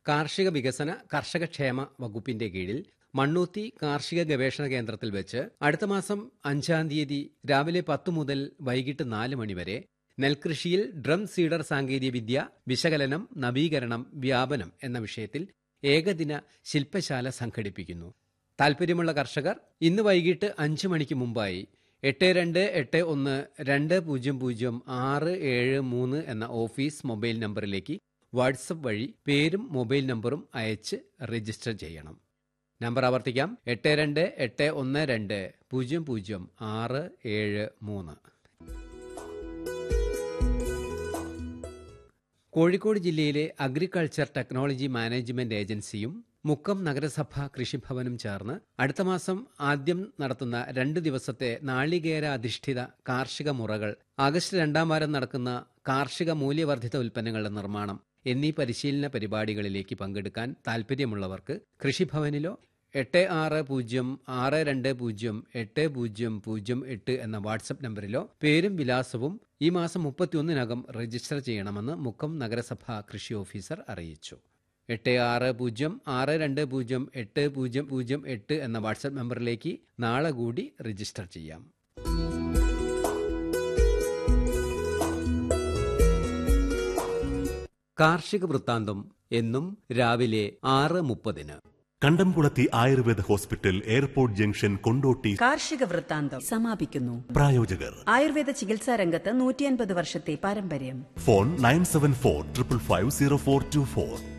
കാർഷിക വികസന കർഷകക്ഷേമ വകുപ്പിന്റെ കീഴിൽ മണ്ണൂത്തി കാർഷിക ഗവേഷണ കേന്ദ്രത്തിൽ വെച്ച് അടുത്ത മാസം അഞ്ചാം തീയതി രാവിലെ പത്ത് മുതൽ വൈകിട്ട് നാല് മണിവരെ നെൽകൃഷിയിൽ ഡ്രം സീഡർ സാങ്കേതികവിദ്യ വിശകലനം നവീകരണം വ്യാപനം എന്ന വിഷയത്തിൽ ഏകദിന ശില്പശാല സംഘടിപ്പിക്കുന്നു താൽപ്പര്യമുള്ള കർഷകർ ഇന്ന് വൈകിട്ട് അഞ്ച് മണിക്ക് മുമ്പായി എട്ട് രണ്ട് എട്ട് ഒന്ന് രണ്ട് പൂജ്യം പൂജ്യം ആറ് ഏഴ് മൂന്ന് എന്ന ഓഫീസ് മൊബൈൽ നമ്പറിലേക്ക് വാട്സപ്പ് വഴി പേരും മൊബൈൽ നമ്പറും അയച്ച് രജിസ്റ്റർ ചെയ്യണം നമ്പർ ആവർത്തിക്കാം എട്ട് രണ്ട് എട്ട് ഒന്ന് രണ്ട് പൂജ്യം പൂജ്യം ആറ് ഏഴ് മൂന്ന് കോഴിക്കോട് ജില്ലയിലെ അഗ്രികൾച്ചർ ടെക്നോളജി മാനേജ്മെന്റ് ഏജൻസിയും മുക്കം നഗരസഭ കൃഷിഭവനും ചേർന്ന് അടുത്ത മാസം ആദ്യം നടത്തുന്ന രണ്ട് ദിവസത്തെ നാളികേര അധിഷ്ഠിത കാർഷിക മുറകൾ ആഗസ്റ്റ് രണ്ടാം വാരം നടക്കുന്ന കാർഷിക മൂല്യവർദ്ധിത ഉൽപ്പന്നങ്ങളുടെ നിർമ്മാണം എന്നീ പരിശീലന പരിപാടികളിലേക്ക് പങ്കെടുക്കാൻ താൽപ്പര്യമുള്ളവർക്ക് കൃഷിഭവനിലോ എട്ട് ആറ് പൂജ്യം ആറ് രണ്ട് പൂജ്യം എട്ട് പൂജ്യം പൂജ്യം എട്ട് എന്ന വാട്സപ്പ് നമ്പറിലോ പേരും വിലാസവും ഈ മാസം മുപ്പത്തിയൊന്നിനകം രജിസ്റ്റർ ചെയ്യണമെന്ന് മുക്കം നഗരസഭ കൃഷി ഓഫീസർ അറിയിച്ചു എട്ട് ആറ് പൂജ്യം ആറ് രണ്ട് പൂജ്യം എട്ട് പൂജ്യം പൂജ്യം എട്ട് എന്ന വാട്സപ്പ് നമ്പറിലേക്ക് നാളെ കൂടി രജിസ്റ്റർ ചെയ്യാം കാർഷിക വൃത്താന്തം എന്നും രാവിലെ ആറ് മുപ്പതിന് കണ്ടംകുളത്തി Ayurveda hospital airport junction Kondotty കാർഷിക വൃത്താന്തം സമാപിക്കുന്നു പ്രായോജകർ ആയുർവേദ ചികിത്സാ രംഗത്ത് നൂറ്റിയൻപത് വർഷത്തെ പാരമ്പര്യം phone nine seven four triple five zero four two four